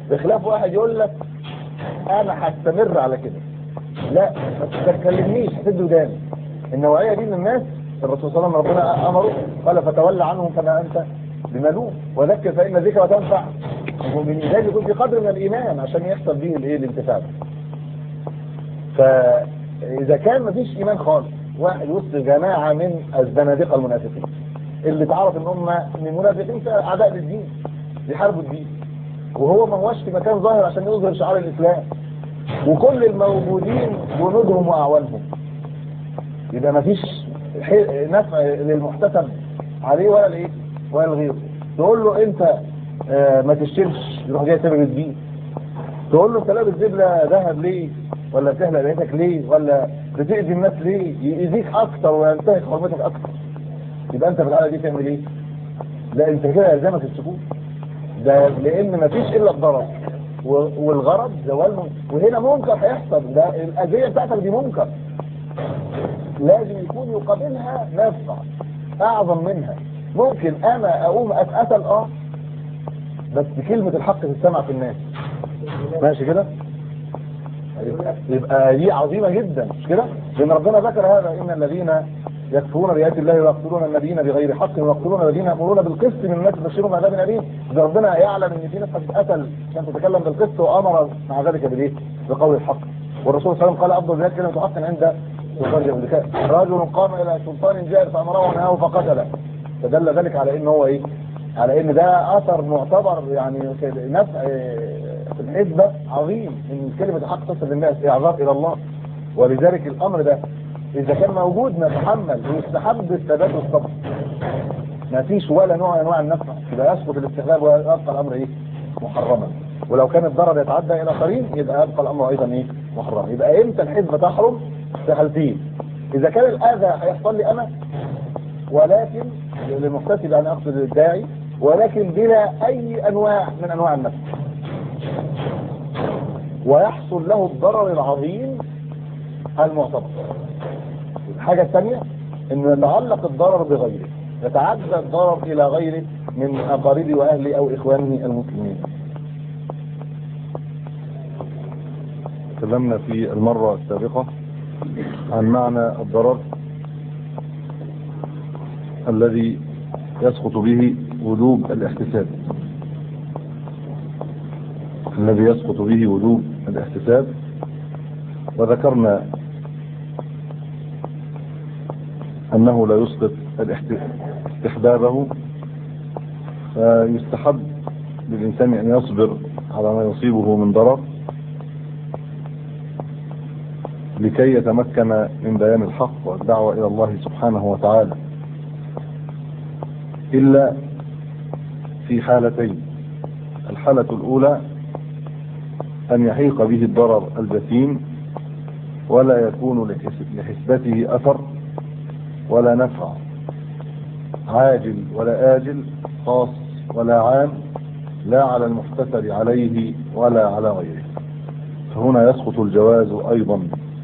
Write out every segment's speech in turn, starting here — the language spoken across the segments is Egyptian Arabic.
بخلاف واحد يقول لك انا هستمر على كده لا ما تكلمنيش هتدي وداني النوعيه دي من الناس الرسول صلى الله عليه وسلم ربنا امره قال فتولى عنهم فما انت بملوم وذكر فان الذكرى تنفع المؤمنين لازم يكون في قدر من الايمان عشان يحصل به الايه الانتفاع فاذا كان مفيش ايمان خالص واحد وسط جماعه من الزنادقه المنافقين اللي تعرف ان هم من منافقين اعداء للدين بيحاربوا الدين وهو ما هوش في مكان ظاهر عشان يظهر شعار الاسلام وكل الموجودين جنودهم واعوانهم يبقى ما فيش نفع للمحتسب عليه ولا الايه ولا الغير تقول له انت آه ما تشتمش يروح جاي سبب الدين تقول له انت لابس دبله ذهب ليه ولا بتحلق لقيتك ليه ولا بتأذي الناس ليه يأذيك اكتر وينتهك حرمتك اكتر يبقى انت في الحاله دي تعمل ايه لا انت كده يلزمك السكوت ده لان ما فيش الا الضرر والغرض زوال وهنا منكر هيحصل ده الاذيه بتاعتك دي منكر لازم يكون يقابلها نفع اعظم منها ممكن انا اقوم اتقتل اه بس كلمة الحق تتسمع في الناس ماشي كده يبقى دي عظيمة جدا مش كده لان ربنا ذكر هذا ان الذين يكفرون بآيات الله ويقتلون النبيين بغير حق ويقتلون الذين يأمرون بالقسط من الناس يبشرهم بعذاب أليم ده ربنا يعلم ان في ناس هتتقتل عشان تتكلم بالقسط وامر مع ذلك بالايه؟ بقول الحق والرسول صلى الله عليه وسلم قال افضل ذلك كلمة حق عند سلطان جبل رجل قام الى سلطان جائر فامره ونهاه فقتله فدل ذلك على ان هو ايه؟ على ان ده اثر معتبر يعني نفع في الحسبة عظيم ان كلمة الحق تصل للناس اعذار الى الله ولذلك الامر ده اذا كان موجود نتحمل ويستحب الثبات والصبر ما فيش ولا نوع من انواع النفع يبقى يسقط الاستخدام ويبقى الامر ايه محرما ولو كان الضرر يتعدى الى قرين يبقى يبقى الامر ايضا ايه محرما يبقى امتى الحزبة تحرم في حالتين اذا كان الاذى هيحصل لي انا ولكن للمحتسب ان اقصد الداعي ولكن بلا اي انواع من انواع النفع ويحصل له الضرر العظيم المعتبر الحاجة الثانية انه يتعلق الضرر بغيره يتعدى الضرر الى غيره من اقاربه واهله او اخوانه المسلمين تكلمنا في المرة السابقة عن معنى الضرر الذي يسقط به وجوب الاحتساب الذي يسقط به وجوب الاحتساب وذكرنا أنه لا يسقط استحبابه فيستحب للإنسان أن يصبر على ما يصيبه من ضرر لكي يتمكن من بيان الحق والدعوة إلى الله سبحانه وتعالى إلا في حالتين الحالة الأولى أن يحيق به الضرر الجسيم ولا يكون لحسبته أثر ولا نفع عاجل ولا آجل خاص ولا عام لا على المحتسب عليه ولا على غيره فهنا يسقط الجواز أيضا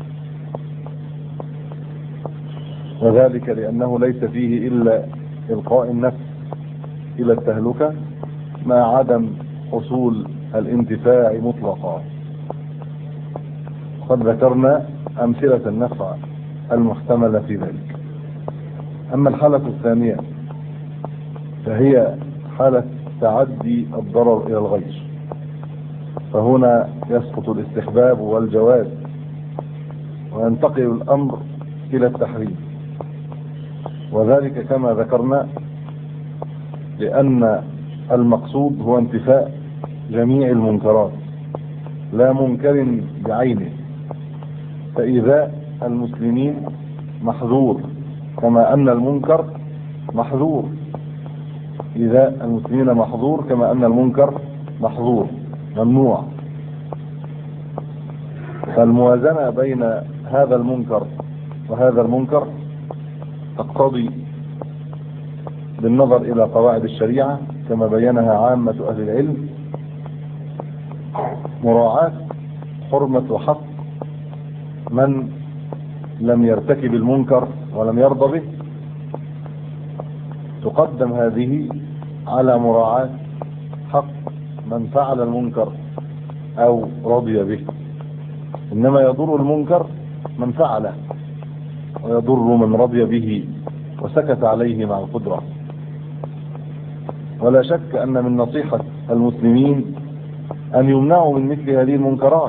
وذلك لأنه ليس فيه إلا إلقاء النفس إلى التهلكة مع عدم حصول الانتفاع مطلقا قد ذكرنا أمثلة النفع المحتملة في ذلك أما الحالة الثانية فهي حالة تعدي الضرر إلى الغير فهنا يسقط الاستحباب والجواز وينتقل الأمر إلى التحريم وذلك كما ذكرنا لأن المقصود هو انتفاء جميع المنكرات لا منكر بعينه فإذا المسلمين محظور كما أن المنكر محظور إذا المسلمين محظور كما أن المنكر محظور ممنوع فالموازنة بين هذا المنكر وهذا المنكر تقتضي بالنظر إلى قواعد الشريعة كما بينها عامة أهل العلم مراعاة حرمة وحق من لم يرتكب المنكر ولم يرضى به تقدم هذه على مراعاة حق من فعل المنكر أو رضي به إنما يضر المنكر من فعله ويضر من رضي به وسكت عليه مع القدرة ولا شك أن من نصيحة المسلمين أن يمنعوا من مثل هذه المنكرات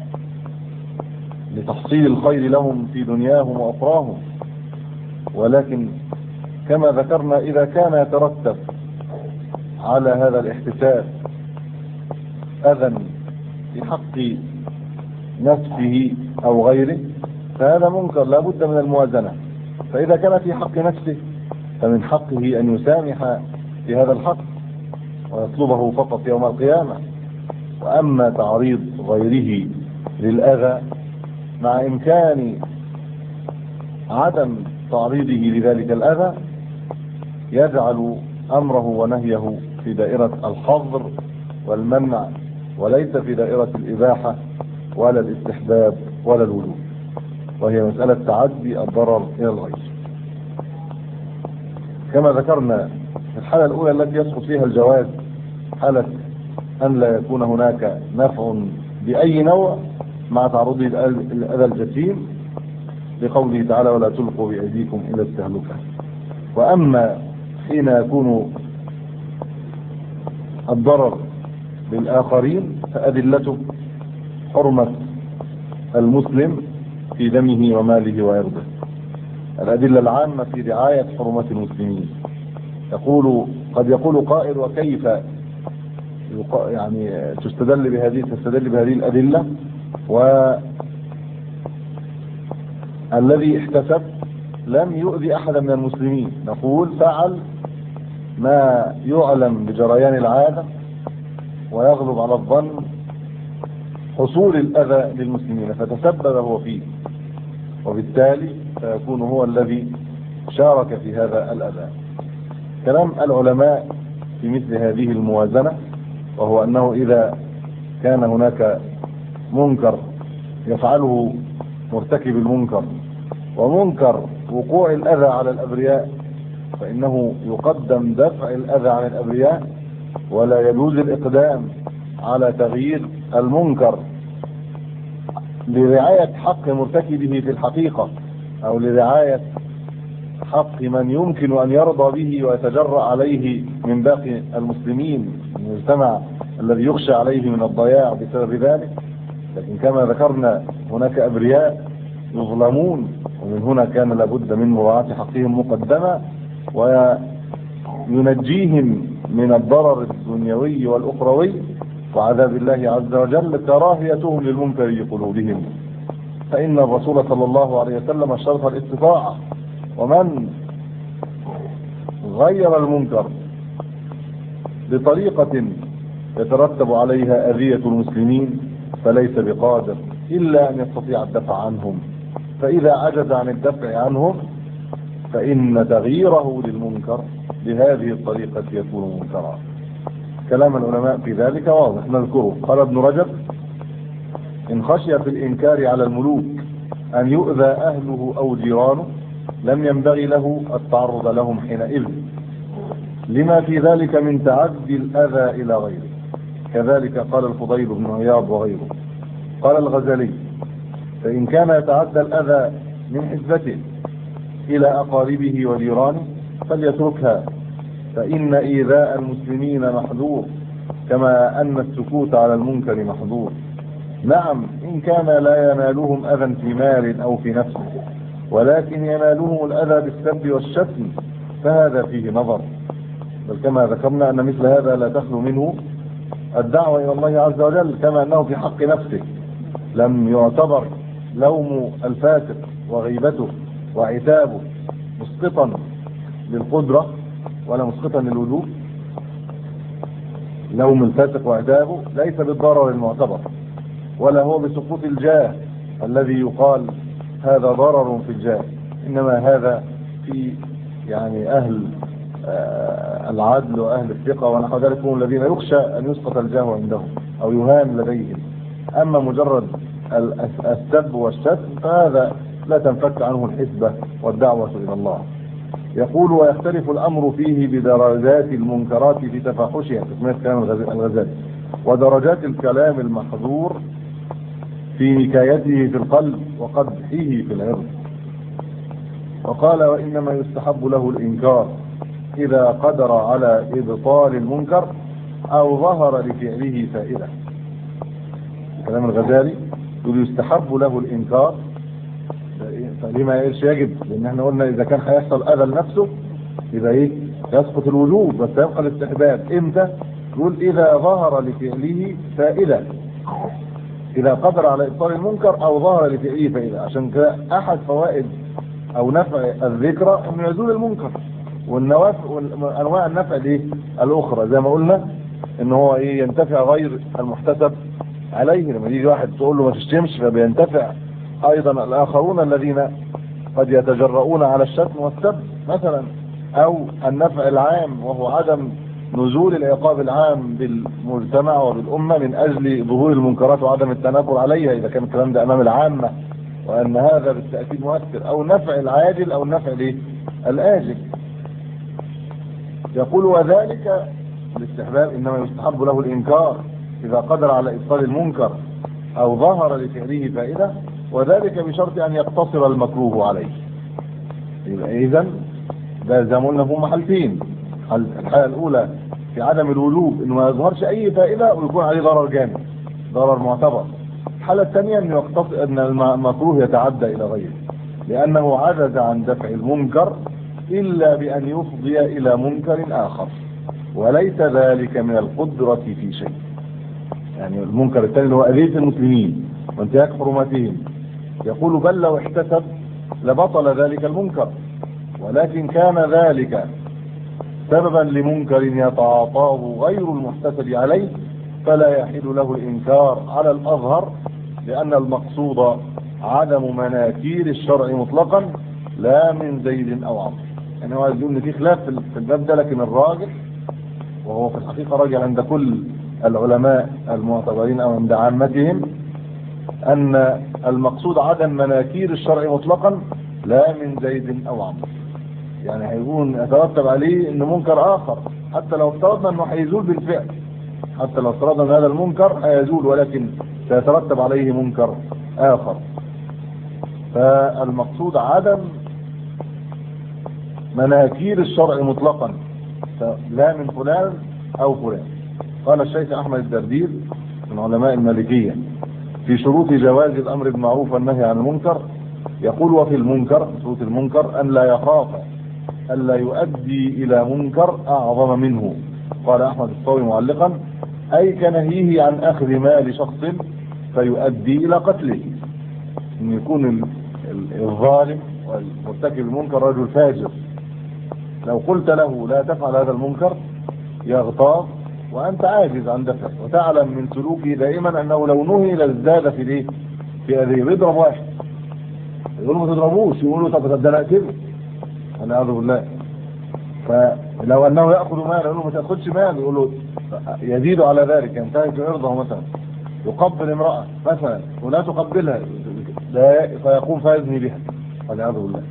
لتحصيل الخير لهم في دنياهم وأخراهم ولكن كما ذكرنا إذا كان يترتب على هذا الاحتساب أذى في حق نفسه أو غيره فهذا منكر لا بد من الموازنة فإذا كان في حق نفسه فمن حقه أن يسامح في هذا الحق ويطلبه فقط يوم القيامة وأما تعريض غيره للأذى مع إمكان عدم تعريضه لذلك الأذى يجعل أمره ونهيه في دائرة الحظر والمنع وليس في دائرة الإباحة ولا الاستحباب ولا الوجوب وهي مسألة تعدي الضرر إلى الغير كما ذكرنا في الحالة الأولى التي يسقط فيها الجواز حالة أن لا يكون هناك نفع بأي نوع مع تعرضه الأذى الجسيم لقوله تعالى ولا تلقوا بأيديكم إلى التهلكة وأما حين يكون الضرر للآخرين فأدلته حرمة المسلم في دمه وماله وعرضه الأدلة العامة في رعاية حرمة المسلمين يقول قد يقول قائل وكيف يعني تستدل بهذه تستدل بهذه الأدلة والذي احتسب لم يؤذي أحدا من المسلمين نقول فعل ما يعلم بجريان العادة ويغلب على الظن حصول الأذى للمسلمين فتسبب هو فيه وبالتالي فيكون هو الذي شارك في هذا الأذى كلام العلماء في مثل هذه الموازنة وهو أنه إذا كان هناك منكر يفعله مرتكب المنكر ومنكر وقوع الأذى على الأبرياء فإنه يقدم دفع الأذى عن الأبرياء ولا يجوز الإقدام على تغيير المنكر لرعاية حق مرتكبه في الحقيقة أو لرعاية حق من يمكن أن يرضى به ويتجرأ عليه من باقي المسلمين المجتمع الذي يخشى عليه من الضياع بسبب ذلك لكن كما ذكرنا هناك أبرياء يظلمون ومن هنا كان لابد من مراعاة حقهم مقدمة وينجيهم من الضرر الدنيوي والأخروي وعذاب الله عز وجل كراهيتهم للمنكر في قلوبهم فإن الرسول صلى الله عليه وسلم اشترط الاستطاعة ومن غير المنكر بطريقة يترتب عليها أذية المسلمين فليس بقادر إلا أن يستطيع الدفع عنهم فإذا عجز عن الدفع عنهم فإن تغييره للمنكر بهذه الطريقة يكون منكرا كلام العلماء في ذلك واضح نذكره قال ابن رجب إن خشي في الإنكار على الملوك أن يؤذى أهله أو جيرانه لم ينبغي له التعرض لهم حينئذ لما في ذلك من تعدي الأذى إلى غيره كذلك قال الفضيل بن عياض وغيره قال الغزالي فإن كان يتعدى الأذى من حزبته إلى أقاربه وجيرانه فليتركها فإن إيذاء المسلمين محظور كما أن السكوت على المنكر محظور نعم إن كان لا ينالهم أذى في مال أو في نفس ولكن ينالهم الأذى بالسب والشتم فهذا فيه نظر بل كما ذكرنا أن مثل هذا لا تخلو منه الدعوة إلى الله عز وجل كما أنه في حق نفسه لم يعتبر لوم الفاسق وغيبته وعتابه مسقطا للقدرة ولا مسقطا للوجوب لوم الفاسق وعتابه ليس بالضرر المعتبر ولا هو بسقوط الجاه الذي يقال هذا ضرر في الجاه إنما هذا في يعني أهل العدل وأهل الثقة ونحو ذلك هم الذين يخشى أن يسقط الجاه عندهم أو يهان لديهم أما مجرد السب والشتم فهذا لا تنفك عنه الحسبة والدعوة إلى الله يقول ويختلف الأمر فيه بدرجات المنكرات في تفاحشها تسمية كلام الغزالي ودرجات الكلام المحظور في نكايته في القلب وقدحه في العرض وقال وإنما يستحب له الإنكار إذا قدر على إبطال المنكر أو ظهر لفعله فائدة كلام الغزالي يقول يستحب له الإنكار فليه ما يقولش يجب لأن احنا قلنا إذا كان هيحصل أذى لنفسه يبقى إيه يسقط الوجوب بس يبقى الاستحباب إمتى يقول إذا ظهر لفعله فائدة إذا قدر على إبطال المنكر أو ظهر لفعله فائدة عشان كده أحد فوائد أو نفع الذكرى إنه يزول المنكر والنوافع وانواع النفع دي الاخرى زي ما قلنا ان هو ايه ينتفع غير المحتسب عليه لما يجي واحد تقول له ما تشتمش فبينتفع ايضا الاخرون الذين قد يتجرؤون على الشتم والسب مثلا او النفع العام وهو عدم نزول العقاب العام بالمجتمع وبالامه من اجل ظهور المنكرات وعدم التنكر عليها اذا كان الكلام ده امام العامه وان هذا بالتاكيد مؤثر او النفع العاجل او النفع الايه الاجل يقول وذلك الاستحباب انما يستحب له الانكار اذا قدر على ابطال المنكر او ظهر لفعله فائده وذلك بشرط ان يقتصر المكروه عليه يبقى اذا ده زي ما قلنا هم حالتين الحاله الاولى في عدم الوجوب انه ما يظهرش اي فائده ويكون عليه ضرر جامد ضرر معتبر الحاله الثانيه انه يقتصر ان المكروه يتعدى الى غيره لانه عجز عن دفع المنكر إلا بأن يفضي إلى منكر آخر وليس ذلك من القدرة في شيء يعني المنكر الثاني اللي هو أذية المسلمين وانتهاك حرماتهم يقول بل لو احتسب لبطل ذلك المنكر ولكن كان ذلك سببا لمنكر يتعاطاه غير المحتسب عليه فلا يحل له الإنكار على الأظهر لأن المقصود عدم مناكير الشرع مطلقا لا من زيد أو عمرو يعني هو يقول ان في خلاف في الباب ده لكن الراجح وهو في الحقيقة راجع عند كل العلماء المعتبرين او عند عامتهم ان المقصود عدم مناكير الشرع مطلقا لا من زيد او عمرو يعني هيكون يترتب عليه ان منكر اخر حتى لو افترضنا انه هيزول بالفعل حتى لو افترضنا ان هذا المنكر هيزول ولكن سيترتب عليه منكر اخر فالمقصود عدم مناكير الشرع مطلقا لا من فلان او فلان قال الشيخ احمد الدردير من علماء المالكية في شروط جواز الامر بالمعروف والنهي عن المنكر يقول وفي المنكر شروط المنكر ان لا يخاف الا يؤدي الى منكر اعظم منه قال احمد الصاوي معلقا اي كنهيه عن اخذ مال شخص فيؤدي الى قتله ان يكون الظالم والمرتكب المنكر رجل فاجر لو قلت له لا تفعل هذا المنكر يغتاظ وانت عاجز عن دفعه وتعلم من سلوكه دائما انه لو نهي لازداد في الايه في اذيه بيضرب واحد يقول ما تضربوش يقولوا طب ده انا اقتله والعياذ بالله فلو انه ياخذ مال يقول له ما تاخذش مال يقول له يزيد على ذلك ينتهك عرضه مثلا يقبل امراه مثلا ولا تقبلها فيقوم فيزني بها والعياذ بالله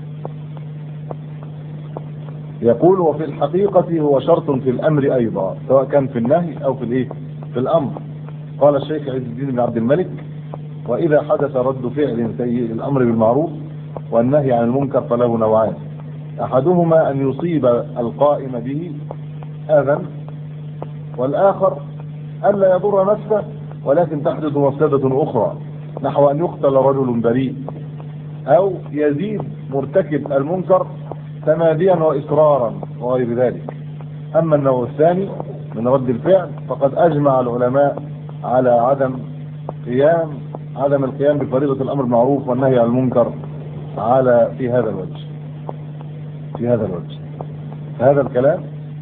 يقول وفي الحقيقة هو شرط في الأمر أيضا سواء كان في النهي أو في الإيه في الأمر قال الشيخ عز الدين بن عبد الملك وإذا حدث رد فعل سيء الأمر بالمعروف والنهي عن المنكر فله نوعان أحدهما أن يصيب القائم به أذى والآخر ألا يضر نفسه ولكن تحدث مفسدة أخرى نحو أن يقتل رجل بريء أو يزيد مرتكب المنكر تماديا وإصرارا وغير ذلك أما النوع الثاني من رد الفعل فقد أجمع العلماء على عدم قيام عدم القيام بفريضة الأمر بالمعروف والنهي عن المنكر على في هذا الوجه في هذا الوجه هذا الكلام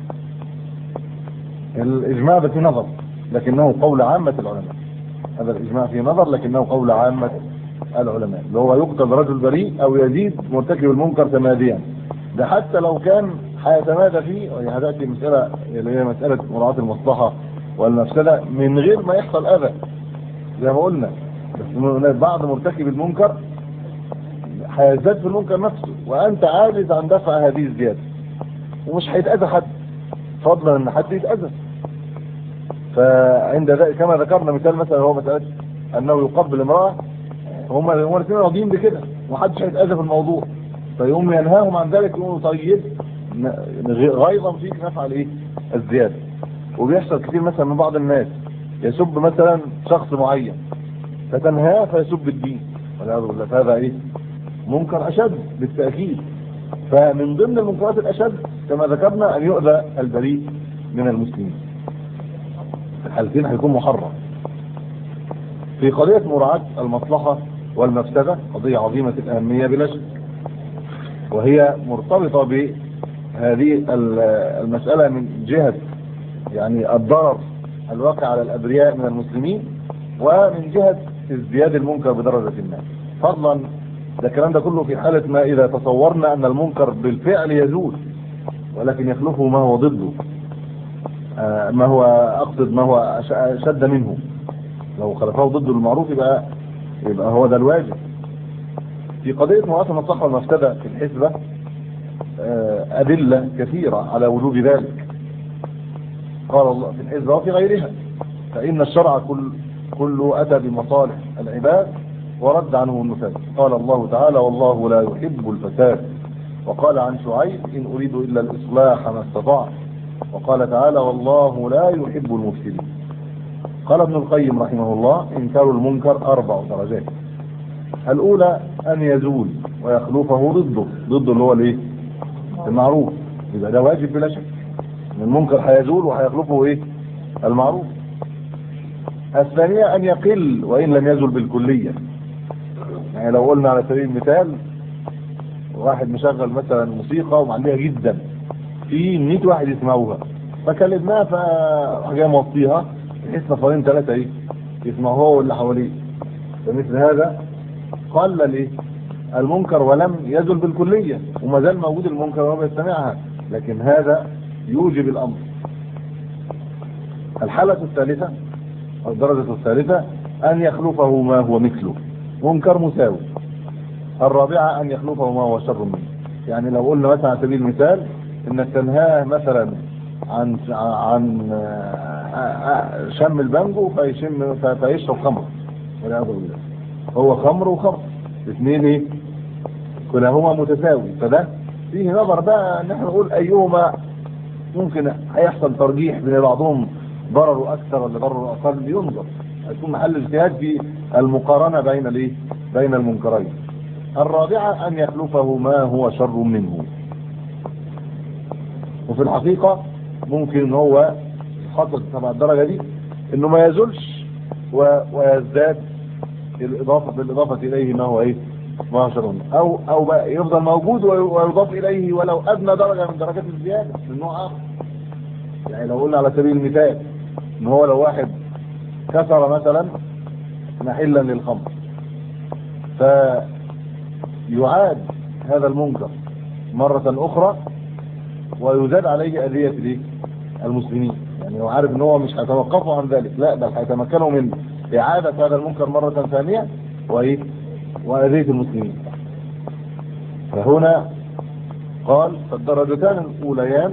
الإجماع ده في نظر لكنه قول عامة العلماء هذا الإجماع في نظر لكنه قول عامة العلماء اللي هو يقتل رجل بريء أو يزيد مرتكب المنكر تماديا ده حتى لو كان هيتمادى فيه وهي هتأتي مسألة اللي هي مسألة مراعاة المصلحة والمفسدة من غير ما يحصل أذى زي ما قلنا بس بعض مرتكب المنكر هيزداد في المنكر نفسه وأنت عاجز عن دفع هذه الزيادة ومش هيتأذى حد فضلا ان حد يتأذى فعند ذلك كما ذكرنا مثال مثلا هو مسألة أنه يقبل امرأة هم هم الاثنين راضيين بكده ومحدش هيتأذى في الموضوع فيقوم ينهاهم عن ذلك يقولوا طيب ن- غيظا فيك نفعل ايه الزيادة وبيحصل كتير مثلا من بعض الناس يسب مثلا شخص معين فتنهاه فيسب الدين والعياذ بالله فهذا ايه منكر اشد بالتاكيد فمن ضمن المنكرات الاشد كما ذكرنا ان يؤذى البريء من المسلمين في الحالتين هيكون محرم في قضية مراعاة المصلحة والمفسدة قضية عظيمة الأهمية بلا شك وهي مرتبطة بهذه ال- المسألة من جهة يعني الضرر الواقع على الأبرياء من المسلمين ومن جهة ازدياد المنكر بدرجة ما فضلا ده الكلام ده كله في حالة ما إذا تصورنا أن المنكر بالفعل يزول ولكن يخلفه ما هو ضده آه، ما هو أقصد ما هو أش- أشد منه لو خلفه ضد المعروف يبقى يبقى هو ده الواجب في قضية مواصلة المصلحة والمفسدة في الحسبة آه، أدلة كثيرة على وجوب ذلك قال الله في الحسبة وفي غيرها فإن الشرع كل كله أتى بمصالح العباد ورد عنه المفسد قال الله تعالى والله لا يحب الفساد وقال عن شعيب إن أريد إلا الإصلاح ما استطعت وقال تعالى والله لا يحب المفسدين قال ابن القيم رحمه الله إنكار المنكر أربع درجات الأولى أن يزول ويخلفه ضده ضده اللي هو الإيه؟ المعروف يبقى ده واجب بلا شك إن المنكر هيزول وهيخلفه إيه؟ المعروف الثانية أن يقل وإن لم يزل بالكلية يعني لو قلنا على سبيل المثال واحد مشغل مثلا موسيقى ومعليها جدا في 100 واحد يسمعوها فكلمناه فحاجة موطيها بحيث نفرين ثلاثة ايه يسمعوها هو واللي حواليه فمثل هذا قلل ايه المنكر ولم يزل بالكلية وما زال موجود المنكر وهو يستمعها لكن هذا يوجب الامر الحالة الثالثة أو الدرجة الثالثة أن يخلفه ما هو مثله منكر مساوي الرابعة أن يخلفه ما هو شر منه يعني لو قلنا مثلا على سبيل المثال انك تنهاه مثلا عن عن آه، شم البانجو فيشم ف- فيشرب خمر والعياذ بالله هو خمر وخمر الاثنين ايه كلاهما متساوي فده فيه نظر بقى ان احنا نقول ايهما ممكن هيحصل ترجيح بين بعضهم ضرره اكثر ولا ضرره اقل ينظر هيكون محل اجتهاد في المقارنه بين الايه بين المنكرين الرابعه ان يخلفه ما هو شر منه وفي الحقيقة ممكن ان هو خطط تبع الدرجة دي انه ما يزولش و... ويزداد الاضافة بالاضافة اليه ما هو ايه ما هو شر منه. او او بقى يفضل موجود وي- ويضاف اليه ولو ادنى درجة من درجات الزيادة من نوع اخر يعني لو قلنا على سبيل المثال ان هو لو واحد كسر مثلا محلا للخمر فيعاد هذا المنكر مرة اخرى ويزاد عليه أذية الايه؟ المسلمين يعني هو عارف ان هو مش هيتوقفوا عن ذلك لا بل هيتمكنوا من إعادة هذا المنكر مرة ثانية وإيه وأذية المسلمين فهنا قال فالدرجتان الأوليان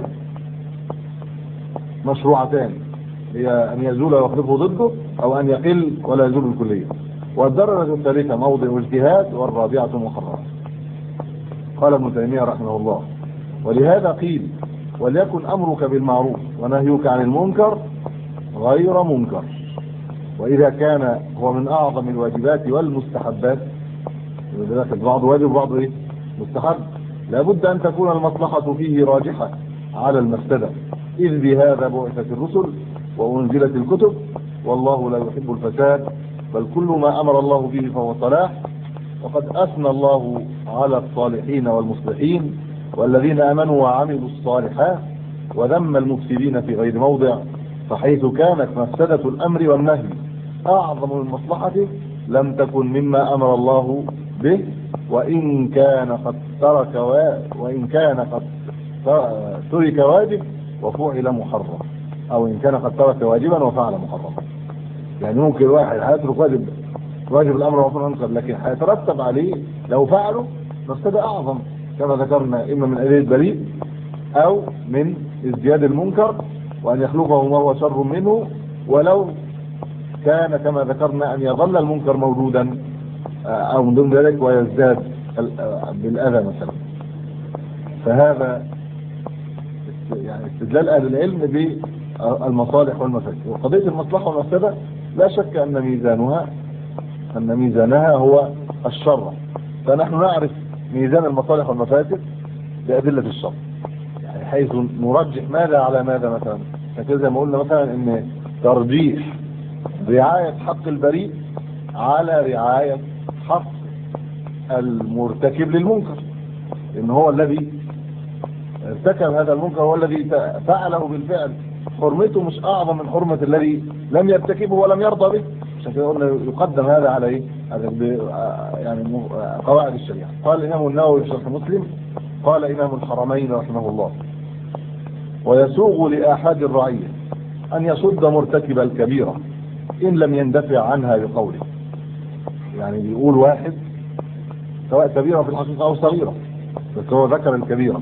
مشروعتان هي أن يزول ويخلفه ضده أو أن يقل ولا يزول بالكلية والدرجة الثالثة موضع اجتهاد والرابعة محرمة قال ابن تيمية رحمه الله ولهذا قيل وليكن أمرك بالمعروف ونهيك عن المنكر غير منكر وإذا كان هو من أعظم الواجبات والمستحبات ذلك بعض واجب وبعض إيه؟ مستحب لابد أن تكون المصلحة فيه راجحة على المفسدة إذ بهذا بعثت الرسل وأنزلت الكتب والله لا يحب الفساد بل كل ما أمر الله به فهو صلاح وقد أثنى الله على الصالحين والمصلحين والذين امنوا وعملوا الصالحات وذم المفسدين في غير موضع فحيث كانت مفسدة الامر والنهي اعظم المصلحة لم تكن مما امر الله به وان كان قد ترك و... وان كان قد ترك واجب وفعل محرم او ان كان قد ترك واجبا وفعل محرم يعني ممكن واحد هيترك واجب واجب الامر وفعل المنكر لكن هيترتب عليه لو فعله مفسدة اعظم كما ذكرنا اما من اذية بريء او من ازدياد المنكر وان يخلفه ما هو شر منه ولو كان كما ذكرنا أن يظل المنكر موجودا آه، أو من ضمن ذلك ويزداد ال- آه، بالأذى مثلا فهذا است- يعني استدلال أهل العلم بالمصالح والمفاسد وقضية المصلحة والمفسدة لا شك أن ميزانها أن ميزانها هو الشر فنحن نعرف ميزان المصالح والمفاسد بأدلة الشر يعني حيث نرجح ماذا على ماذا مثلا فكذا زي ما قلنا مثلا ان ترجيح رعاية حق البريء على رعاية حق المرتكب للمنكر ان هو الذي ارتكب هذا المنكر هو الذي ت- فعله بالفعل حرمته مش اعظم من حرمة الذي لم يرتكبه ولم يرضى به عشان كده قلنا يقدم هذا على ايه على ب- آه يعني م- آه قواعد الشريعة قال الامام النووي في شرح مسلم قال امام الحرمين رحمه الله ويسوغ لآحاد الرعية أن يصد مرتكب الكبيرة إن لم يندفع عنها بقوله يعني بيقول واحد سواء كبيرة في الحقيقة أو صغيرة بس هو ذكر الكبيرة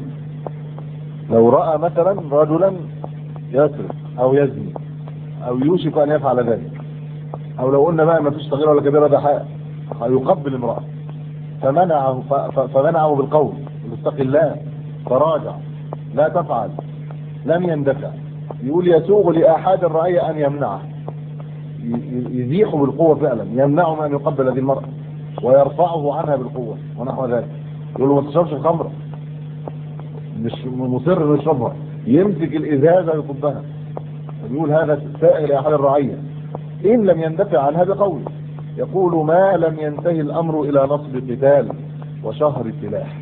لو رأى مثلا رجلا يسرق أو يزني أو يوشك أن يفعل ذلك أو لو قلنا بقى ما فيش صغيرة ولا كبيرة ده حق يقبل امرأة فمنعه ف- ف- فمنعه بالقول اتق الله تراجع لا تفعل لم يندفع يقول يسوغ لآحاد الرعية أن يمنعه ي- ي- يزيحه بالقوة فعلا يمنعه من أن يقبل هذه المرأة ويرفعه عنها بالقوة ونحو ذلك يقول له ما تشربش الخمرة مش مصر انه يشربها يمسك الإزازة ويصبها يقول هذا سائل لأحد الرعية إن لم يندفع عنها بقوله يقول ما لم ينتهي الأمر إلى نصب قتال وشهر سلاح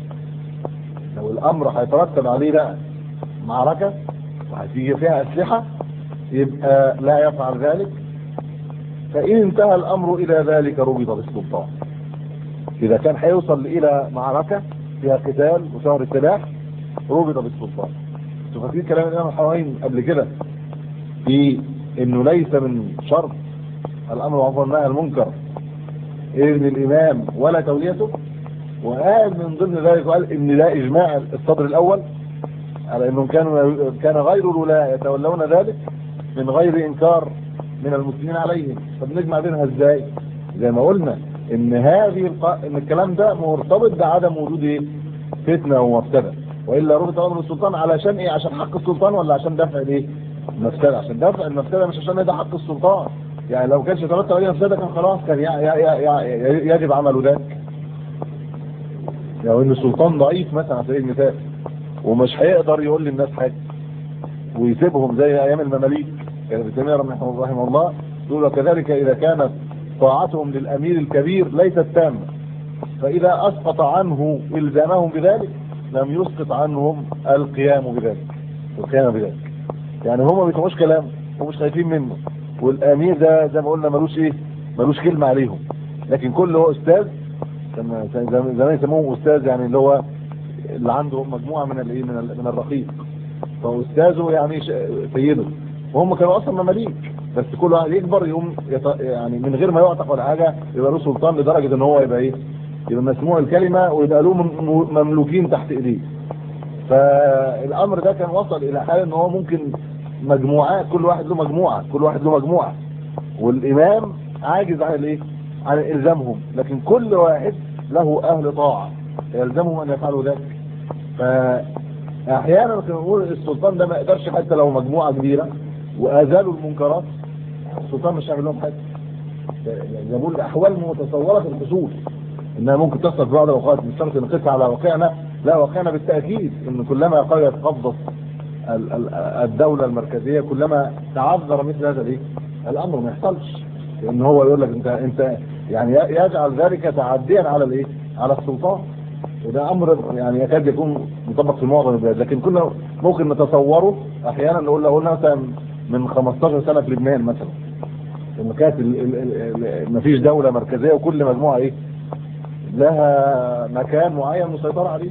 لو الأمر هيترتب عليه بقى معركة وهتيجي فيها أسلحة يبقى لا يفعل ذلك فإن انتهى الأمر إلى ذلك ربط بالسلطان إذا كان هيوصل إلى معركة فيها قتال وشهر سلاح ربط بالسلطان شوف كلام الإمام الحوين قبل كده في إنه ليس من شرط الأمر معروف والنهي عن المنكر إذن الإمام ولا توليته وقال من ضمن ذلك وقال إن ده إجماع الصدر الأول على انهم كانوا كان غير الولاة يتولون ذلك من غير انكار من المسلمين عليهم فبنجمع بينها ازاي زي ما قلنا ان هذه الق... ان الكلام ده مرتبط بعدم وجود ايه فتنه ومفسده والا ربط امر السلطان علشان ايه عشان حق السلطان ولا عشان دفع الايه المفسده عشان دفع المفسده مش عشان ده حق السلطان يعني لو كانش يترتب عليه مفسده كان خلاص كان يع... يع... يع... يع... يجب عمل ذلك لو ان السلطان ضعيف مثلا على سبيل المثال ومش هيقدر يقول للناس حاجه ويسيبهم زي ايام المماليك كان ابن تيميه رحمه رحمه الله يقول وكذلك اذا كانت طاعتهم للامير الكبير ليست تامه فاذا اسقط عنه الزامهم بذلك لم يسقط عنهم القيام بذلك القيام بذلك يعني هم ما بيسمعوش كلام ومش خايفين منه والامير ده زي ما قلنا ملوش ايه ملوش كلمه عليهم لكن كل هو استاذ كان زمان يسموه استاذ يعني اللي هو اللي عنده مجموعه من الايه من ال- من الرقيق فاستاذه يعني ش- سيده وهم كانوا اصلا مماليك بس كل واحد يكبر يقوم يط... يعني من غير ما يعتق ولا حاجه يبقى له سلطان لدرجه ان هو يبقى ايه يبقى مسموع الكلمه ويبقى له مم- مملوكين تحت ايديه فالامر ده كان وصل الى حال ان هو ممكن مجموعات كل واحد له مجموعه كل واحد له مجموعه والامام عاجز عن الايه عن الزامهم لكن كل واحد له اهل طاعه يلزمهم ان يفعلوا ذلك فاحيانا كنا نقول السلطان ده ما يقدرش حتى لو مجموعه كبيره وازالوا المنكرات السلطان مش هيعمل لهم حاجه يعني زي ما بقول الاحوال متصوره في الخصوص انها ممكن تحصل في بعض الاوقات مش شرط نقيسها على واقعنا لا واقعنا بالتاكيد ان كلما قويت قبضه ال- ال- الدوله المركزيه كلما تعذر مثل هذا الايه الامر ما يحصلش لان هو يقول لك انت انت يعني يجعل ذلك تعديا على الايه على السلطان وده امر يعني يكاد يكون مطبق في معظم البلاد لكن كنا ممكن نتصوره احيانا نقول له قلنا مثلا من 15 سنه في لبنان مثلا لما كانت ال- ال- ال- ال- مفيش دوله مركزيه وكل مجموعه ايه لها مكان معين مسيطره عليه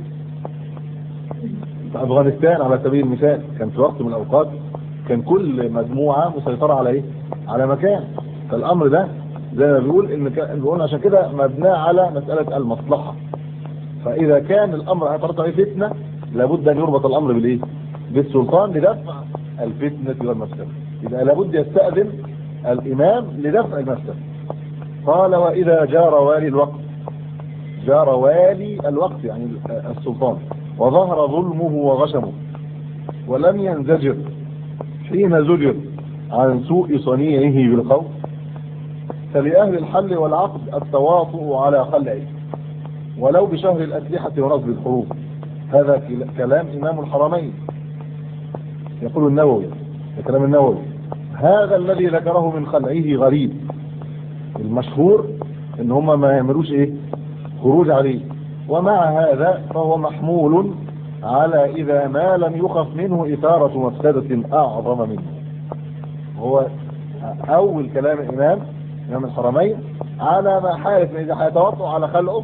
في افغانستان على سبيل المثال كان في وقت من الاوقات كان كل مجموعه مسيطره على ايه على مكان فالامر ده زي ما بيقول ان كان بيقول عشان كده مبناه على مساله المصلحه فاذا كان الامر هيترتب عليه فتنه لابد ان يربط الامر بالايه بالسلطان لدفع الفتنه والمفسده يبقى لابد يستأذن الإمام لدفع المفسدة قال وإذا جار والي الوقت جار والي الوقت يعني السلطان وظهر ظلمه وغشمه ولم ينزجر حين زجر عن سوء صنيعه بالقول فلأهل الحل والعقد التواطؤ على خلعه ولو بشهر الأسلحة ونصب الحروب هذا كلام إمام الحرمين يقول النووي كلام النووي هذا الذي ذكره من خلعه غريب المشهور ان هم ما يعملوش ايه خروج عليه ومع هذا فهو محمول على اذا ما لم يخف منه اثارة مفسدة اعظم منه هو اول كلام الامام امام الحرمين على ما حالف اذا هيتوقع على خلقه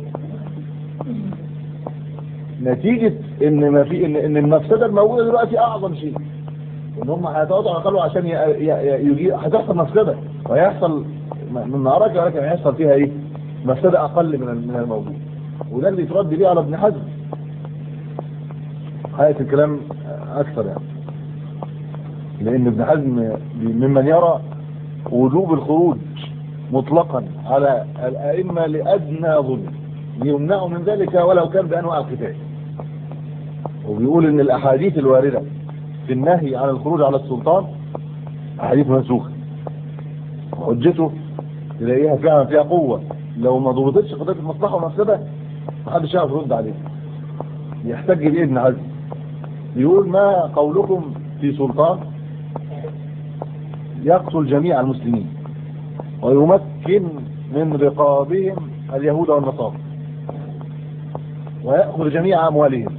نتيجة ان ما في ان, إن المفسدة الموجودة دلوقتي اعظم شيء ان هم هيتوقعوا على خلقه عشان يجي هتحصل مفسدة ويحصل من أراك ولكن هيحصل فيها ايه مفسدة اقل من من الموجود وده اللي يترد بيه على ابن حزم حقيقة الكلام اكثر يعني لان ابن حزم ممن يرى وجوب الخروج مطلقا على الائمة لادنى ظلم يمنعوا من ذلك ولو كان بانواع القتال وبيقول ان الاحاديث الواردة في النهي عن الخروج على السلطان احاديث منسوخة حجته تلاقيها فعلا فيها قوة لو ما ضبطتش قضية المصلحة والمفسدة محدش يعرف يرد عليه يحتج بيه ابن حزم يقول ما قولكم في سلطان يقتل جميع المسلمين ويمكن من رقابهم اليهود والنصارى ويأخذ جميع أموالهم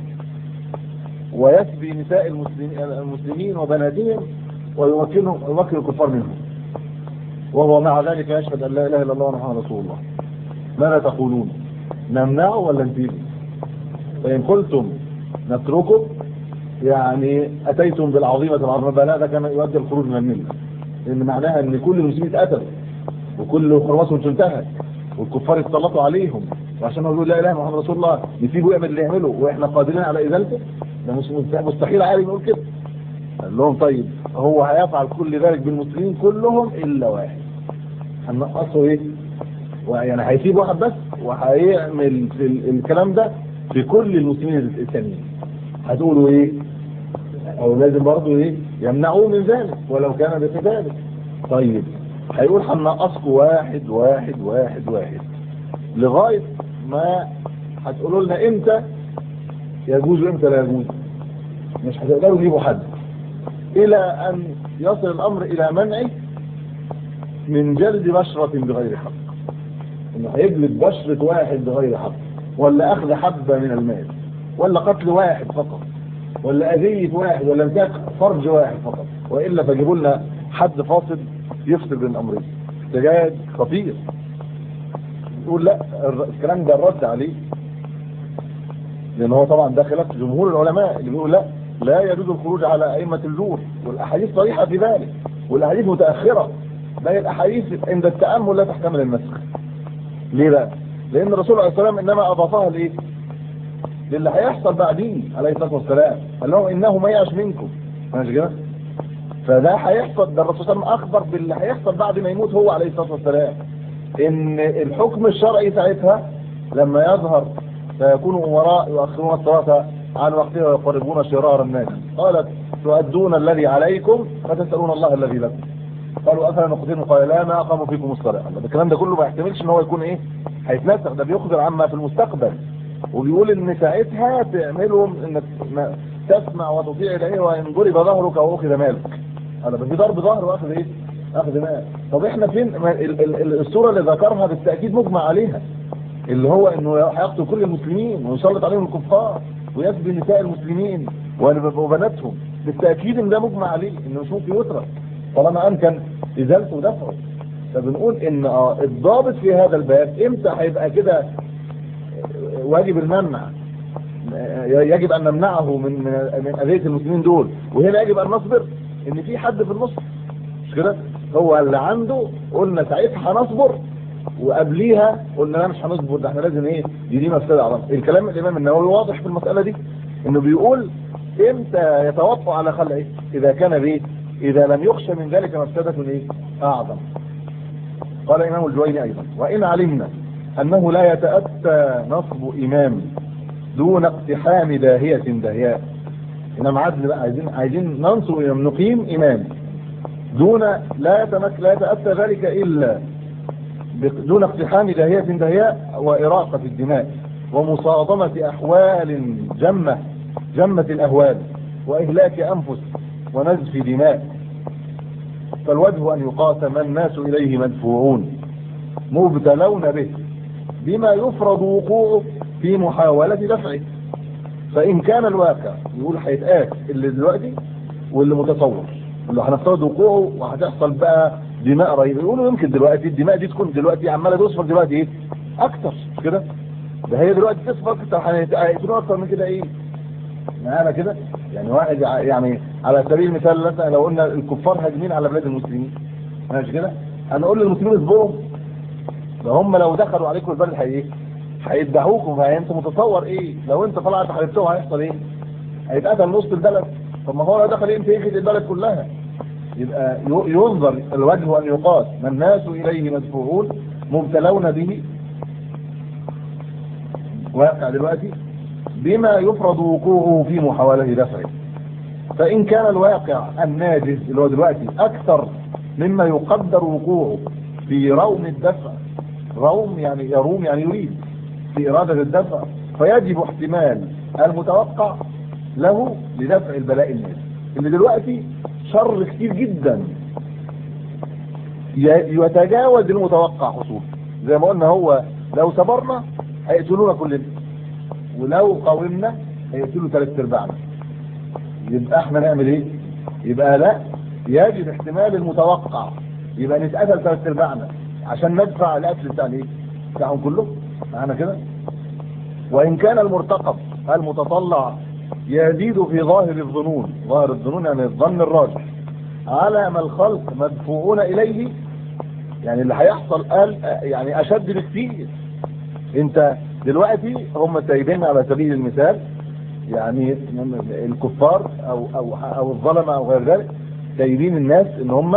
ويسبي نساء المسلمين, المسلمين وبناتهم ويمكنهم يمكن الكفار منهم وهو مع ذلك يشهد أن لا إله إلا الله ونحن رسول الله ماذا تقولون نمنعه ولا نسيبه فإن قلتم نتركه يعني أتيتم بالعظيمة العظيمة بل هذا كان يؤدي الخروج من الملة لأن معناها أن كل المسلمين اتقتلوا وكل حرماتهم تنتهك والكفار اتسلطوا عليهم وعشان يقولوا لا اله الا محمد رسول الله نسيبه يعمل اللي يعمله واحنا قادرين على ازالته ده مش مستحيل عالم يقول كده قال لهم طيب هو هيفعل كل ذلك بالمسلمين كلهم الا واحد هنقصه ايه يعني هيسيب واحد بس وهيعمل في الكلام ده في كل المسلمين الثانيين هتقولوا ايه او لازم برضه ايه يمنعوه من ذلك ولو كان بقتاله طيب هيقول هنقصكم واحد واحد واحد واحد لغاية ما هتقولوا لنا امتى يجوز وامتى لا يجوز مش هتقدروا تجيبوا حد الى ان يصل الامر الى منعه من جلد بشرة بغير حق انه هيجلد بشرة واحد بغير حق ولا اخذ حبة من المال ولا قتل واحد فقط ولا اذية واحد ولا امساك فرج واحد فقط والا فجيبوا لنا حد فاصل يفصل بين الامرين احتجاج خطير يقول لا الكلام ده الرد عليه لان هو طبعا ده خلاف جمهور العلماء اللي بيقول لا لا يجوز الخروج على ائمه الجور والاحاديث صريحه في ذلك والاحاديث متاخره بل الاحاديث عند التامل لا تحتمل النسخ ليه بقى لان الرسول عليه السلام انما اضافها لايه للي هيحصل بعديه عليه الصلاه والسلام قال لهم انه ما يعش منكم ماشي كده فده هيحصل ده الرسول صلى الله عليه وسلم اخبر باللي هيحصل بعد ما يموت هو عليه الصلاه والسلام ان الحكم الشرعي ساعتها لما يظهر سيكون امراء يؤخرون الصلاه عن وقتها ويقربون شرار الناس قالت تؤدون الذي عليكم فتسالون الله الذي لكم قالوا افلا نقتلهم قال لا ما اقاموا فيكم الصلاه الكلام ده كله ما يحتملش ان هو يكون ايه هيتنسخ ده بيخبر عما في المستقبل وبيقول ان ساعتها تعملوا انك تسمع وتطيع اليه وان ضرب ظهرك واخذ مالك هذا في ضرب ظهر واخذ ايه اخذ مال طب احنا فين الصوره اللي ذكرها بالتاكيد مجمع عليها اللي هو انه هيقتل كل المسلمين ويسلط عليهم الكفار ويسبي نساء المسلمين وبناتهم بالتاكيد ان ده مجمع عليه انه مش ممكن يترك طالما امكن ازالته ودفعه فبنقول ان اه الضابط في هذا الباب امتى هيبقى كده واجب المنع يجب ان نمنعه من من اذيه المسلمين دول وهنا يجب ان نصبر ان في حد في النص مش كده هو اللي عنده قلنا ساعتها هنصبر وقبليها قلنا لا مش هنصبر ده احنا لازم ايه دي دي مفسده على الكلام الامام النووي واضح في المساله دي انه بيقول امتى يتوقع على خلعه اذا كان بايه اذا لم يخشى من ذلك مفسدة ايه اعظم قال امام الجويني ايضا وان علمنا انه لا يتأتى نصب امام دون اقتحام داهية داهياء انما عدل بقى عايزين عايزين ننصب امام نقيم امام دون لا يتمك لا يتأتى ذلك الا دون اقتحام داهية داهياء وإراقة الدماء ومصادمة أحوال جمة جمة الأهوال وإهلاك أنفس ونزف دماء فالوجه أن يقاسم الناس إليه مدفوعون مبتلون به بما يفرض وقوعه في محاولة دفعه فإن كان الواقع يقول هيتقاس اللي دلوقتي واللي متصور اللي هنفترض وقوعه وهتحصل بقى دماء رهيبه يقولوا يمكن دلوقتي الدماء دي تكون دلوقتي عماله تصفر دلوقتي ايه اكتر مش كده ده هي دلوقتي تصفر اكتر هيقتلوا اكتر من كده ايه معانا كده يعني واحد يعني على سبيل المثال مثلا لو قلنا الكفار هاجمين على بلاد المسلمين ماشي كده هنقول للمسلمين اصبروا ده هم لو دخلوا عليكم البلد هي ايه هيذبحوكم فانت متصور ايه لو انت طلعت حاربتهم هيحصل ايه هيتقتل نص البلد طب ما هو لو دخل انت يخد البلد كلها يبقى ينظر الوجه أن يقاس ما الناس إليه مدفوعون مبتلون به واقع دلوقتي بما يفرض وقوعه في محاولة دفعه فإن كان الواقع الناجز اللي هو دلوقتي أكثر مما يقدر وقوعه في روم الدفع روم يعني يروم يعني يريد في إرادة الدفع فيجب احتمال المتوقع له لدفع البلاء النازل اللي دلوقتي شر كتير جدا يتجاوز المتوقع حصوله زي ما قلنا هو لو صبرنا هيقتلونا كلنا ولو قاومنا هيقتلوا ثلاث ارباعنا يبقى احنا نعمل ايه يبقى لا يجب احتمال المتوقع يبقى نتقتل ثلاث ارباعنا عشان ندفع الاكل بتاع ايه بتاعهم كله معانا كده وان كان المرتقب المتطلع يزيد في ظاهر الظنون ظاهر الظنون يعني الظن الراجح على ما الخلق مدفوعون اليه يعني اللي هيحصل قال يعني اشد بكثير انت دلوقتي هم سايبين على سبيل المثال يعني الكفار او او او الظلمه او غير ذلك سايبين الناس ان هم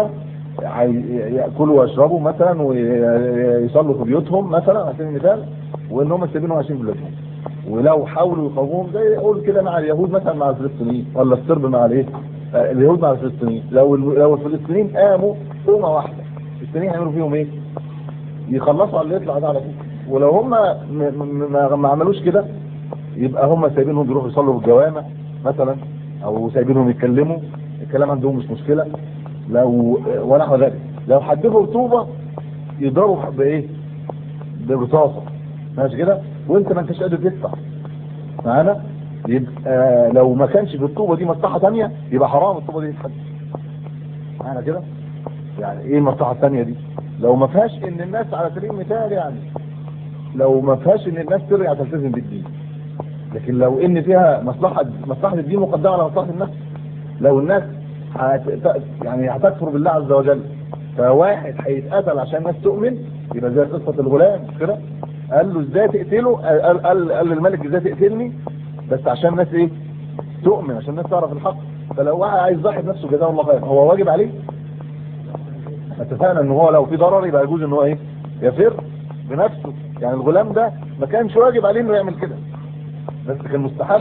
ياكلوا ويشربوا مثلا ويصلوا في بيوتهم مثلا على سبيل المثال وان هم سايبينهم عايشين في بلادهم ولو حاولوا يقاوموهم زي يقول كده مع اليهود مثلا مع الفلسطينيين ولا الصرب مع الايه اليهود مع الفلسطينيين لو لو الفلسطينيين قاموا قومه واحده الفلسطينيين هيعملوا فيهم ايه يخلصوا على اللي يطلع ده على طول ولو هم ما, ما عملوش كده يبقى هم سايبينهم بيروحوا يصلوا في الجوامع مثلا او سايبينهم يتكلموا الكلام عندهم مش مشكله لو ونحو ذلك لو حدفوا رطوبه يضربوا بايه برصاصه ماشي كده وانت ما انتش قادر تدفع معانا يبقى لو ما كانش في الطوبه دي مصلحه ثانيه يبقى حرام الطوبه دي تتحدث معانا كده يعني ايه المصلحه الثانيه دي لو ما فيهاش ان الناس على سبيل المثال يعني لو ما فيهاش ان الناس ترجع تلتزم بالدين لكن لو ان فيها مصلحه مصلحه الدين مقدمه على مصلحه الناس لو الناس هت... يعني هتكفر بالله عز وجل فواحد هيتقتل عشان الناس تؤمن يبقى زي قصه الغلام كده قال له ازاي تقتله قال, قال, قال للملك ازاي تقتلني بس عشان الناس ايه تؤمن عشان الناس تعرف الحق فلو واحد عايز يضحي بنفسه جزاه الله خير هو واجب عليه اتفقنا ان هو لو في ضرر يبقى يجوز ان هو ايه يفر بنفسه يعني الغلام ده ما كانش واجب عليه انه يعمل كده بس كان مستحب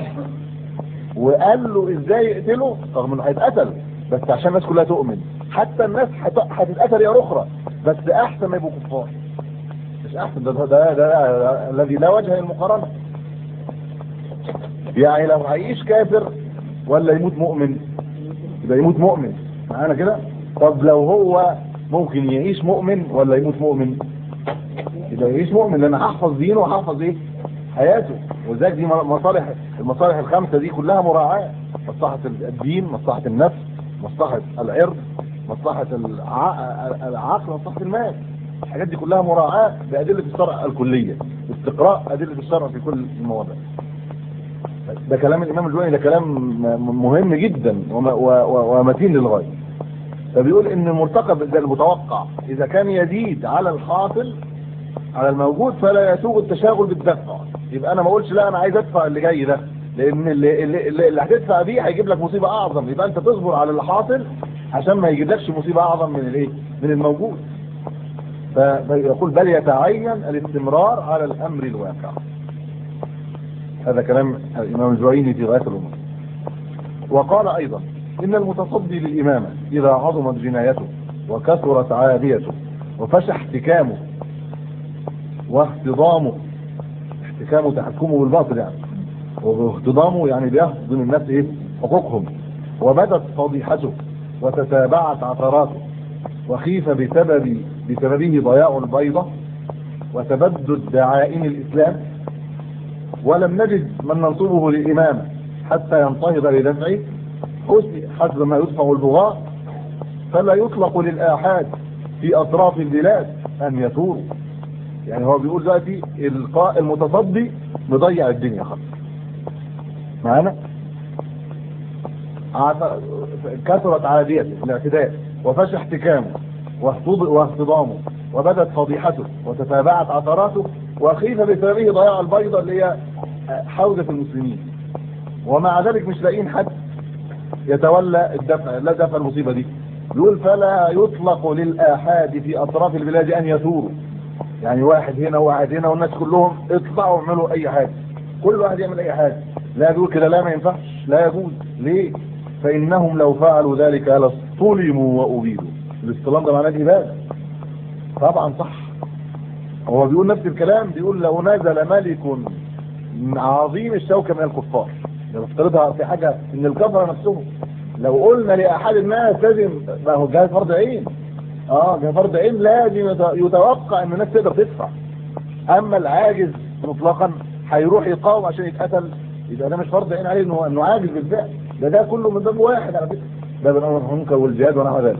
وقال له ازاي يقتله رغم انه هيتقتل بس عشان الناس كلها تؤمن حتى الناس هتتقتل يا اخرى بس احسن ما يبقوا كفار مش احسن ده ده, ده, ده الذي لا وجه للمقارنه يعني لو هيعيش كافر ولا يموت مؤمن يبقى يموت مؤمن معانا كده طب لو هو ممكن يعيش مؤمن ولا يموت مؤمن يبقى يعيش مؤمن لان هحفظ دينه وهحفظ ايه حياته وذلك دي مصالح المصالح الخمسه دي كلها مراعاه مصلحه الدين مصلحه النفس مصلحه العرض مصلحه العقل مصلحه المال الحاجات دي كلها مراعاه بادله الشرع الكليه استقراء ادله الشرع في كل المواضيع ده كلام الامام الجويني ده كلام مهم جدا ومتين للغايه فبيقول ان المرتقب ده المتوقع اذا كان يزيد على الحاصل على الموجود فلا يسوغ التشاغل بالدفع يبقى انا ما اقولش لا انا عايز ادفع اللي جاي ده لان اللي, اللي, اللي هتدفع بيه هيجيب لك مصيبه اعظم يبقى انت تصبر على اللي حاصل عشان ما يجيلكش مصيبه اعظم من الايه من الموجود فيقول بل يتعين الاستمرار على الامر الواقع هذا كلام الامام الجويني في غايه الامور وقال ايضا ان المتصدي للامامه اذا عظمت جنايته وكثرت عاديته وفشى احتكامه واهتضامه احتكامه تحكمه بالباطل يعني واهتضامه يعني بيهضم الناس ايه حقوقهم وبدت فضيحته وتتابعت عثراته وخيف بسبب بسببه ضياع البيضة وتبدد دعائم الإسلام ولم نجد من ننصبه للإمامة حتى ينتهض لدفعه حسب ما يدفع البغاء فلا يطلق للآحاد في أطراف البلاد أن يثوروا يعني هو بيقول دلوقتي القاء المتصدي مضيع الدنيا خالص معانا كثرت عاديته الاعتداء وفشى احتكامه واهتضامه وبدت فضيحته وتتابعت عثراته وخيف بسببه ضياع البيضة اللي هي حوزة المسلمين ومع ذلك مش لاقيين حد يتولى الدفع لا دفع المصيبة دي يقول فلا يطلق للآحاد في أطراف البلاد أن يثوروا يعني واحد هنا وواحد هنا والناس كلهم اطلعوا اعملوا أي حاجة كل واحد يعمل أي حاجة لا يقول كده لا ما ينفعش لا يجوز ليه فإنهم لو فعلوا ذلك لاصطلموا وأبيدوا الاصطلام ده معناه إبادة طبعا صح هو بيقول نفس الكلام بيقول لو نزل ملك عظيم الشوكة من الكفار نفترضها في حاجة ان الكفر نفسهم لو قلنا لأحد الناس لازم ما هو جاي فرض عين اه جاي فرض عين لازم يتوقع ان الناس تقدر تدفع اما العاجز مطلقا هيروح يقاوم عشان يتقتل يبقى ده مش فرض عين عليه انه انه عاجز بالفعل ده ده كله من باب واحد على فكره ده بالامر المنكر والجهاد ونحو ذلك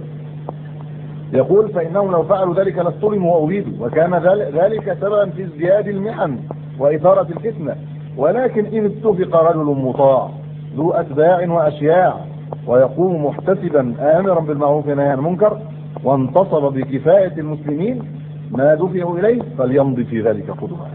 يقول فانهم لو فعلوا ذلك لاصطلموا واوليدوا وكان ذلك سببا في ازدياد المحن واثاره الفتنه ولكن ان اتفق رجل مطاع ذو اتباع واشياع ويقوم محتسبا امرا بالمعروف ونهيا عن المنكر وانتصب بكفايه المسلمين ما دفعوا اليه فليمضي في ذلك قدما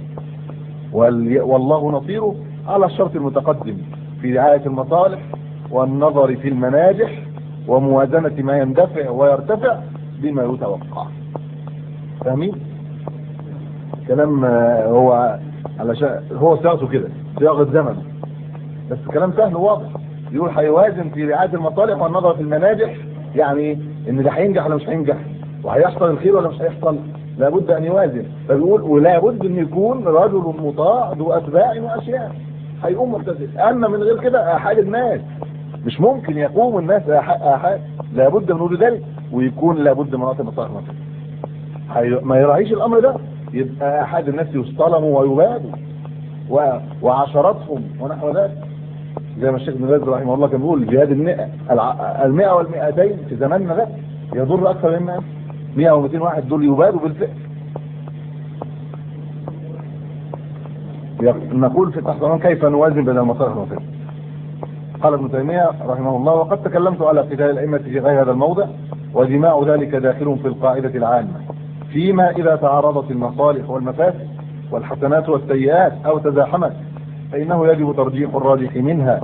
والله نصيره على الشرط المتقدم في رعاية المصالح والنظر في المناجح وموازنة ما يندفع ويرتفع بما يتوقع فاهمين كلام هو علشان هو صياغته كده صياغه زمن بس كلام سهل وواضح يقول هيوازن في رعايه المصالح والنظر في المناجح يعني ان ده هينجح ولا مش هينجح وهيحصل الخير ولا مش هيحصل لابد ان يوازن فبيقول ولابد ان يكون رجل مطاع ذو اتباع واشياء هيقوم مبتدئ اما من غير كده احد الناس مش ممكن يقوم الناس احد لابد من وجود ذلك ويكون لابد من وقت مصالح ما يراعيش الامر ده يبقى احد الناس يصطلموا ويبادوا و... وعشراتهم ونحو ذلك زي ما الشيخ ابن باز رحمه الله كان بيقول جهاد المئة الع... المئة والمئتين في زماننا ده يضر اكثر من 100 و 200 واحد دول يبادوا بالفعل نقول في التحضران كيف نوازن بين المصالح والمفاسد قال ابن تيمية رحمه الله وقد تكلمت على قتال الأئمة في غير هذا الموضع وجماع ذلك داخل في القاعدة العامة فيما إذا تعارضت المصالح والمفاسد والحسنات والسيئات أو تزاحمت فإنه يجب ترجيح الراجح منها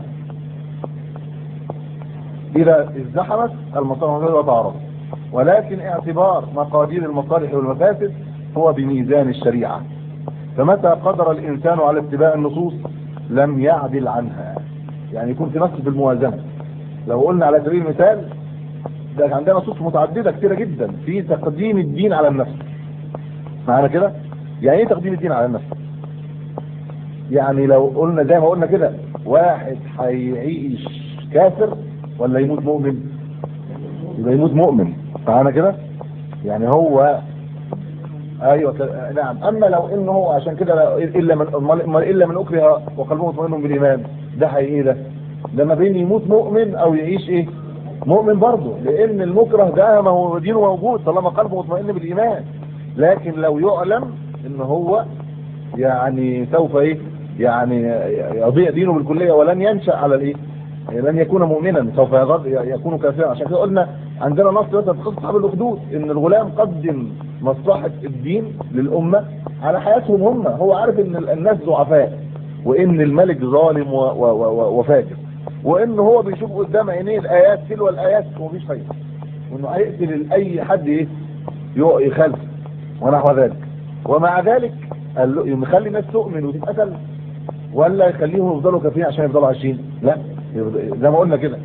إذا ازدحمت المصالح وتعارضت ولكن اعتبار مقادير المصالح والمفاسد هو بميزان الشريعة فمتى قدر الإنسان على اتباع النصوص لم يعدل عنها يعني يكون في نص في الموازنة لو قلنا على سبيل المثال ده عندنا نصوص متعددة كثيرة جدا في تقديم الدين على النفس معانا كده يعني ايه تقديم الدين على النفس يعني لو قلنا زي ما قلنا كده واحد هيعيش كافر ولا يموت مؤمن يبقى يموت مؤمن معانا كده يعني هو ايوه نعم اما لو انه هو عشان كده الا من الا من اكره وقلبه مطمئن بالايمان ده هي ايه ده ده ما بين يموت مؤمن او يعيش ايه مؤمن برضه لان المكره ده ما هو دينه موجود طالما قلبه مطمئن بالايمان لكن لو يعلم ان هو يعني سوف ايه يعني يضيع دينه بالكليه ولن ينشا على الايه لن يكون مؤمنا سوف يكون كافرا عشان كده قلنا عندنا نص مثلا في قصه اصحاب الاخدود ان الغلام قدم مصلحه الدين للامه على حياتهم هم هو عارف ان الناس ضعفاء وان الملك ظالم و و و وفاجر وان هو بيشوف قدام عينيه الايات تلو الايات ومفيش فايده وانه هيقتل اي حد ايه يق- يخالف ونحو ذلك ومع ذلك قال له يخلي الناس تؤمن وتتقتل ولا يخليهم يفضلوا كافيين عشان يفضلوا عايشين لا يفضل- زي ما قلنا كده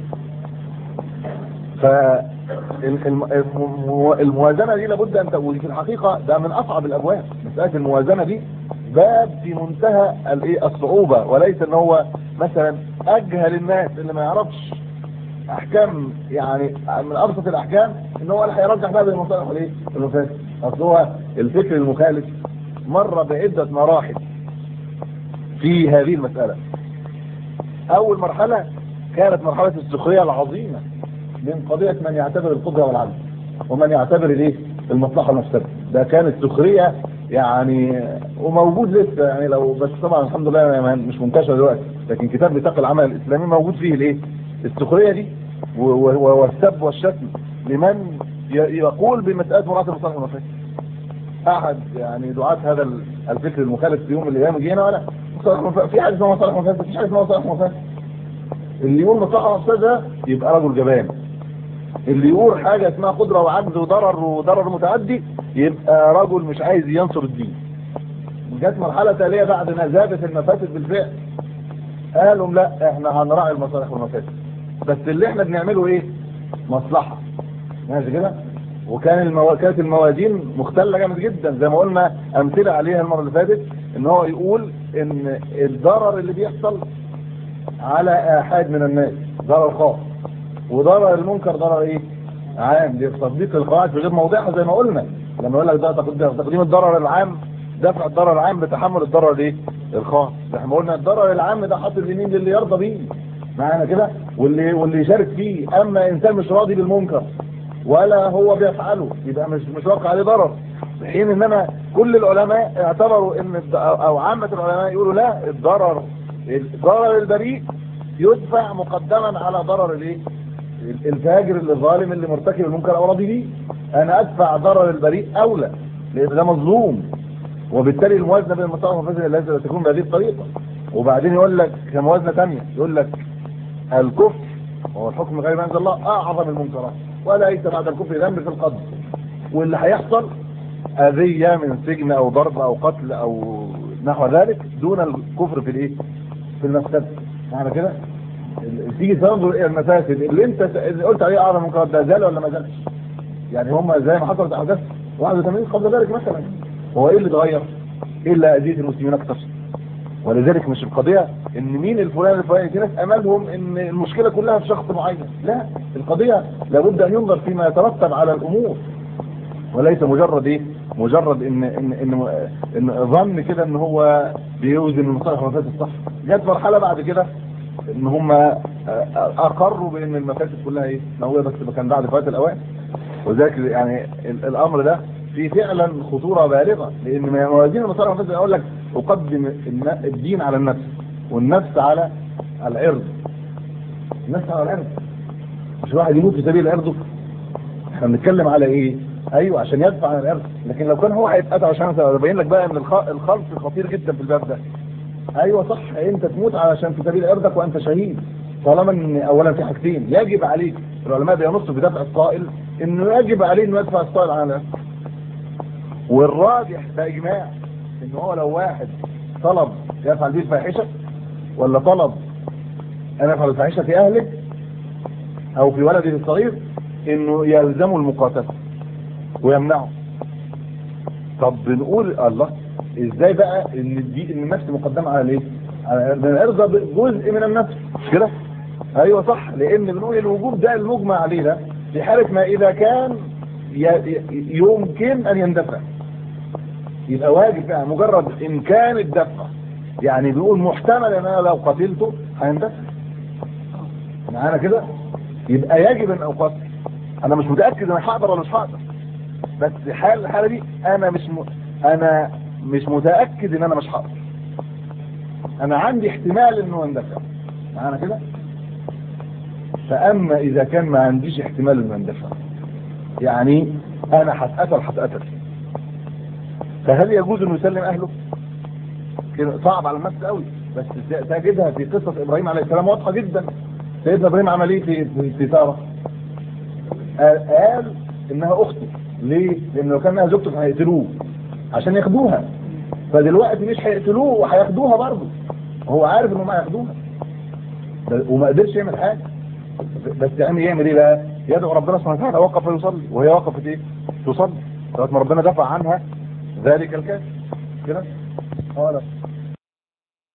فالموازنة دي لابد ان تقول في الحقيقة ده من اصعب الابواب مسألة الموازنة دي باب في منتهى الايه الصعوبة وليس ان هو مثلا اجهل الناس اللي ما يعرفش احكام يعني من ابسط الاحكام ان هو اللي هيرجح بقى بين المصالح والايه المفاسد اصل هو الفكر المخالف مر بعدة مراحل في هذه المسألة اول مرحلة كانت مرحلة السخرية العظيمة من قضية من يعتبر القدرة والعدل ومن يعتبر الايه المصلحة والمفسدة ده كانت سخرية يعني وموجود لسه يعني لو بس طبعا الحمد لله يعني مش منتشر دلوقتي لكن كتاب بطاق العمل الاسلامي موجود فيه الايه السخرية دي و- و- والسب والشتم لمن ي- يقول بمسألة مراعاة المصالح والمفاسد احد يعني دعاة هذا ال- الفكر المخالف في يوم من الايام جينا ولا مصالح ومفاسد. في حاجه اسمها مصالح ومفاسد مفيش حاجه اسمها مصالح ومفاسد اللي يقول مصلحه ومفسده ده يبقى رجل جبان اللي يقول حاجه اسمها قدره وعجز وضرر وضرر متعدي يبقى رجل مش عايز ينصر الدين جت مرحله تاليه بعد ما زادت المفاسد بالفعل قالوا لا احنا هنراعي المصالح والمفاسد بس اللي احنا بنعمله ايه مصلحه ماشي كده وكان المو... كانت الموازين مختلة جامد جدا زي ما قلنا امثلة عليها المرة اللي فاتت ان هو يقول ان الضرر اللي بيحصل على احد من الناس ضرر خاص وضرر المنكر ضرر ايه عام دي تطبيق القواعد في غير موضعها زي ما قلنا لما يقول لك ده تقديم تقديم الضرر العام دفع الضرر العام بتحمل الضرر الايه الخاص ده احنا قلنا الضرر العام ده حاطط اليمين للي يرضى بيه معانا كده واللي واللي يشارك فيه اما انسان مش راضي بالمنكر ولا هو بيفعله يبقى مش مش واقع عليه ضرر في حين انما كل العلماء اعتبروا ان الد- او عامه العلماء يقولوا لا الضرر الضرر البريء يدفع مقدما على ضرر الايه الفاجر اللي ظالم اللي مرتكب المنكر او راضي بيه انا ادفع ضرر البريء اولى لان ده مظلوم وبالتالي الموازنه بين المصالح والمفاسد لازم تكون بهذه الطريقه وبعدين يقول لك كموازنه ثانيه يقول لك الكفر هو الحكم غير ما انزل الله اعظم المنكرات وليس بعد الكفر ذنب في القدر واللي هيحصل اذيه من سجن او ضرب او قتل او نحو ذلك دون الكفر في الايه في المفسده معنى كده ال- تيجي تنظر الى المفاسد اللي انت س- اللي قلت عليه اعظم المنكرات ده زال ولا ما زالش يعني هم زي ما حصلت احداث 81 قبل ذلك مثلا هو ايه اللي اتغير الا اذيه المسلمين اكثر ولذلك مش القضية ان مين الفلان الفلاني في ناس املهم ان المشكلة كلها في شخص معين لا القضية لابد ان ينظر فيما يترتب على الامور وليس مجرد ايه مجرد ان ان ان, إن ظن كده ان هو بيوزن المصالح والمفاسد صح جت مرحلة بعد كده ان هم اقروا بان المفاسد كلها ايه موجودة بس كان بعد فوات الاوان وذلك يعني ال- الامر ده في فعلا خطورة بالغة لان من موازين المصالح والمفاسد اقول لك اقدم الن- الدين على النفس والنفس على العرض النفس على العرض مش واحد يموت في سبيل عرضه احنا بنتكلم على ايه ايوه عشان يدفع عن العرض لكن لو كان هو هيتقطع عشان ابين لك بقى ان الخ- الخلط خطير جدا في الباب ده ايوه صح انت تموت علشان في سبيل عرضك وانت شهيد طالما ان اولا في حاجتين يجب عليك العلماء بينصوا في دفع الصائل انه يجب عليه انه يدفع الصائل عن العرض والراجح ده اجماع ان هو لو واحد طلب يفعل به الفاحشه ولا طلب ان يفعل الفاحشه في اهله او في ولده الصغير انه يلزمه المقاتله ويمنعه طب بنقول الله ازاي بقى ان دي ان النفس مقدمه على الايه؟ على إن العرض ده جزء من النفس مش كده؟ ايوه صح لان بنقول الوجوب ده المجمع عليه ده في حاله ما اذا كان ي- ي- يمكن ان يندفع يبقى واجب يعني مجرد امكان الدفع يعني بيقول محتمل ان انا لو قتلته هيندفع معانا كده يبقى يجب ان اقاتل انا مش متاكد انا هقدر ولا مش هقدر بس حال الحاله دي انا مش م... انا مش متاكد ان انا مش هقدر انا عندي احتمال انه يندفع معانا كده فاما اذا كان ما عنديش احتمال انه يندفع يعني انا هتقتل هتقتل فهل يجوز انه يسلم اهله كده صعب على النفس قوي بس تجدها في قصة ابراهيم عليه السلام واضحة جدا سيدنا ابراهيم عمل ايه في في, في سارة قال قال انها اخته ليه؟ لان لو كان انها زوجته كانوا هيقتلوه عشان ياخدوها فدلوقتي مش هيقتلوه وهياخدوها برضه هو عارف انهم هياخدوها ب- وما قدرش يعمل حاجه بس يعني يعمل ايه بقى؟ يدعو ربنا سبحانه وتعالى وقف يصلي وهي وقفت ايه؟ تصلي لغايه ما ربنا دفع عنها ذلك الكافر كده؟ قال